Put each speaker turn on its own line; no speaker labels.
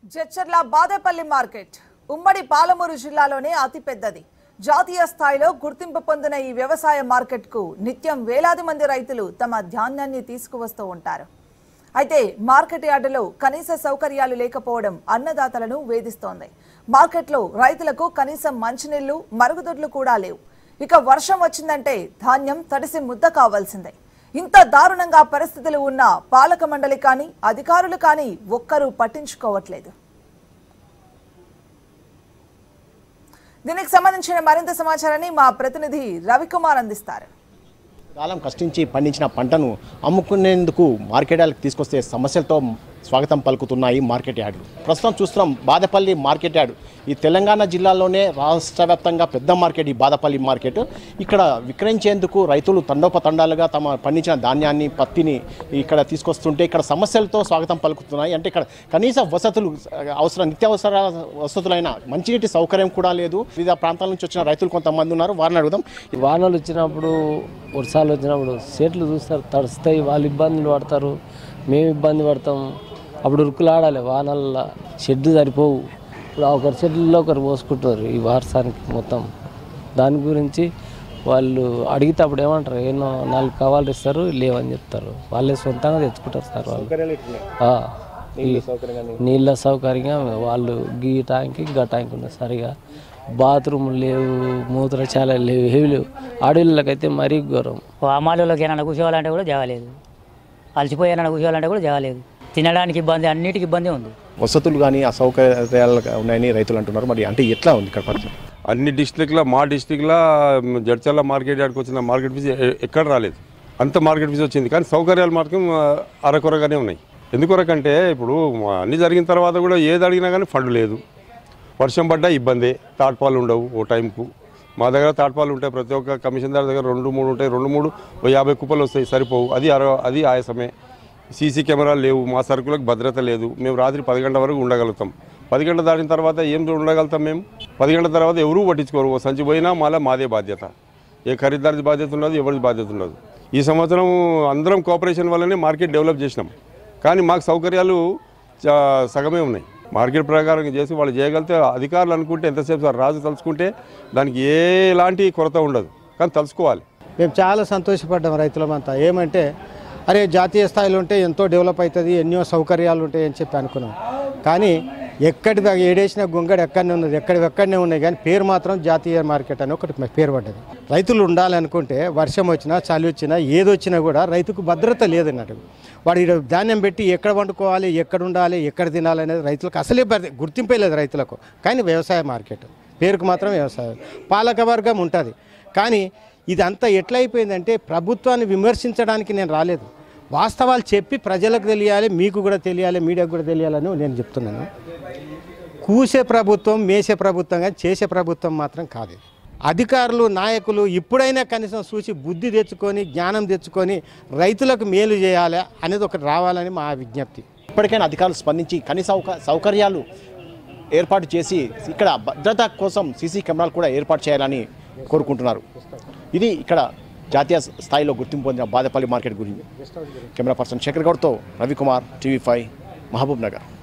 Jadcherla Badepalli market ఉమ్మడి పాలమూరు జిల్లాలోనే అతిపెద్దది జాతీయ స్థాయిలో గుర్తింపు పొందిన ఈ వ్యవసాయ మార్కెట్కు నిత్యం వేలాది మంది రైతులు తమ ధాన్యాన్ని తీసుకువస్తూ ఉంటారు అయితే మార్కెట్ యార్డులో కనీస సౌకర్యాలు లేకపోవడం అన్నదాతలను వేధిస్తోంది మార్కెట్లో రైతులకు కనీసం మంచినీళ్లు మరుగుదొడ్లు కూడా లేవు ఇక వర్షం వచ్చిందంటే ధాన్యం తడిసి ముద్ద కావాల్సిందే ఇంత దారుణంగా పరిస్థితులు ఉన్న పాలక మండలి కానీ అధికారులు కానీ ఒక్కరూ పట్టించుకోవట్లేదు దీనికి సంబంధించిన మరింత సమాచారాన్ని మా ప్రతినిధి రవికుమార్ అందిస్తారు
కాలం కష్టించి పండించిన పంటను అమ్ముకునేందుకు మార్కెట్ యార్డ్కి తీసుకొస్తే సమస్యలతో స్వాగతం పలుకుతున్నాయి మార్కెట్ యార్డులు ప్రస్తుతం చూస్తున్నాం బాదపల్లి మార్కెట్ యార్డ్ ఈ తెలంగాణ జిల్లాలోనే రాష్ట్ర వ్యాప్తంగా పెద్ద మార్కెట్ ఈ బాదపల్లి మార్కెట్ ఇక్కడ విక్రయించేందుకు రైతులు తండోపతండాలుగా తమ పండించిన ధాన్యాన్ని పత్తిని ఇక్కడ తీసుకొస్తుంటే ఇక్కడ సమస్యలతో స్వాగతం పలుకుతున్నాయి అంటే ఇక్కడ కనీస వసతులు అవసరం నిత్యావసర వసతులైన మంచినీటి సౌకర్యం కూడా లేదు వివిధ ప్రాంతాల నుంచి వచ్చిన రైతులు కొంతమంది ఉన్నారు వారిని అడుగుదాం
ఈ వానలు వచ్చినప్పుడు వర్షాలు వచ్చినప్పుడు చెట్లు చూస్తారు తడుస్తాయి వాళ్ళు ఇబ్బందులు పడతారు మేము ఇబ్బంది పడతాం అప్పుడు ఉరుకులాడాలి వానల్లో షెడ్లు సరిపోవు ఇప్పుడు ఒకరి షెడ్లలో ఒకరు పోసుకుంటారు ఈ వర్షానికి మొత్తం దాని గురించి వాళ్ళు అడిగితే అప్పుడు ఏమంటారు ఏమో నాలుగు కవాలు ఇస్తారు లేవని చెప్తారు వాళ్ళే సొంతంగా తెచ్చుకుంటారు సార్ వాళ్ళు ఆ, ఈ నీళ్ళ సౌకర్యంగా వాళ్ళు గీ ట్యాంక్ గా ట్యాంక్ ఉన్నాయి సరిగా బాత్రూమ్ లేవు మూత్రశాలలు లేవు ఏవి లేవు ఆడవాళ్ళకైతే మరీ ఘోరం
అమ్మాయిలకి ఏమైనా కూర్చోవాలంటే కూడా జగలేదు అలసిపోయానన్నా కూర్చోవాలంటే కూడా జగలేదు తినడానికి ఇబ్బంది అన్నిటికీ ఇబ్బంది ఉంది
వసతులు కానీ అసౌకర్యాలు ఉన్నాయని రైతులు అంటున్నారు మరి అంటే ఎట్లా ఉంది ఇక్కడ పరిస్థితి
అన్ని డిస్ట్రిక్ట్లో మా డిస్ట్రిక్ట్లో జడ్చర్ల మార్కెట్ యార్డ్కి వచ్చిన మార్కెట్ ఫీజు ఎ- ఎక్కడ రాలేదు అంత మార్కెట్ ఫీజు వచ్చింది కానీ సౌకర్యాలు మాత్రం ఆ, అరకొరగానే ఉన్నాయి ఎందుకొరకంటే ఇప్పుడు మా అన్ని జరిగిన తర్వాత కూడా ఏది అడిగినా కానీ ఫండ్ లేదు వర్షం పడ్డా ఇబ్బందే తాట్పాలు ఉండవు ఓ టైంకు మా దగ్గర తాట్పాలు ఉంటాయి ప్రతి ఒక్క కమిషన్దార్ దగ్గర రెండు మూడు ఉంటాయి రెండు మూడు ఓ యాభై కుప్పలు వస్తాయి సరిపోవు అది అర అది ఆయాసమే సీసీ కెమెరాలు లేవు మా సరుకులకు భద్రత లేదు మేము రాత్రి పది గంటల వరకు ఉండగలుగుతాం పది గంటల దాటిన తర్వాత ఏం ఉండగలుగుతాం మేము పది గంటల తర్వాత ఎవరూ పట్టించుకోరు ఓ సంచి పోయినా మళ్ళీ మాదే బాధ్యత ఏ ఖరీదారి బాధ్యత ఉండదు ఎవరిది బాధ్యత ఉండదు ఈ సంవత్సరం అందరం కోఆపరేషన్ వల్లనే మార్కెట్ డెవలప్ చేసినాం కానీ మాకు సౌకర్యాలు చా- సగమే ఉన్నాయి మార్కెట్ ప్రకారం చేసి వాళ్ళు చేయగలిగితే అధికారులు అనుకుంటే ఎంతసేపు సార్ రాజు తలుచుకుంటే దానికి ఏ ఎలాంటి కొరత ఉండదు కానీ తలుచుకోవాలి
మేము చాలా సంతోషపడ్డాం రైతులమంతా ఏమంటే అరే జాతీయ స్థాయిలో ఉంటే ఎంతో డెవలప్ అవుతుంది ఎన్నో సౌకర్యాలు ఉంటాయి అని చెప్పి అనుకున్నాం కానీ ఎక్కడి దాకా ఏడేసిన గొంగడి ఎక్కడనే ఉన్నది ఎక్కడి ఎక్కడనే ఉన్నాయి కానీ పేరు మాత్రం జాతీయ మార్కెట్ అని ఒకటి పేరు పడ్డది రైతులు ఉండాలనుకుంటే వర్షం వచ్చినా చలి వచ్చినా ఏదొచ్చినా కూడా రైతుకు భద్రత లేదన్నట్టు వాడు ఈడ ధాన్యం పెట్టి ఎక్కడ వండుకోవాలి ఎక్కడ ఉండాలి ఎక్కడ తినాలి అనేది రైతులకు అసలే భద్ర- గుర్తింపే లేదు రైతులకు కానీ వ్యవసాయ మార్కెట్ పేరుకు మాత్రం వ్యవసాయం పాలక వర్గం ఉంటుంది కానీ ఇదంతా ఎట్లయిపోయిందంటే ప్రభుత్వాన్ని విమర్శించడానికి నేను రాలేదు వాస్తవాలు చెప్పి ప్రజలకు తెలియాలి మీకు కూడా తెలియాలి మీడియాకు కూడా తెలియాలని నేను చెప్తున్నాను కూసే ప్రభుత్వం మేసే ప్రభుత్వం కానీ చేసే ప్రభుత్వం మాత్రం కాదు ఇది. అధికారులు నాయకులు ఇప్పుడైనా కనీసం చూసి బుద్ధి తెచ్చుకొని జ్ఞానం తెచ్చుకొని రైతులకు మేలు చేయాలి అనేది ఒకటి రావాలని మా విజ్ఞప్తి
ఇప్పటికైనా అధికారులు స్పందించి కనీస సౌక- సౌకర్యాలు ఏర్పాటు చేసి ఇక్కడ భద్రత కోసం సీసీ కెమెరాలు కూడా ఏర్పాటు చేయాలని కోరుకుంటున్నారు ఇది ఇక్కడ జాతీయ స్థాయిలో గుర్తింపు పొందిన బాదపల్లి మార్కెట్ గురించి కెమెరా పర్సన్ శేఖర్ గౌడ్తో రవికుమార్ టీవీ ఫైవ్ మహబూబ్ నగర్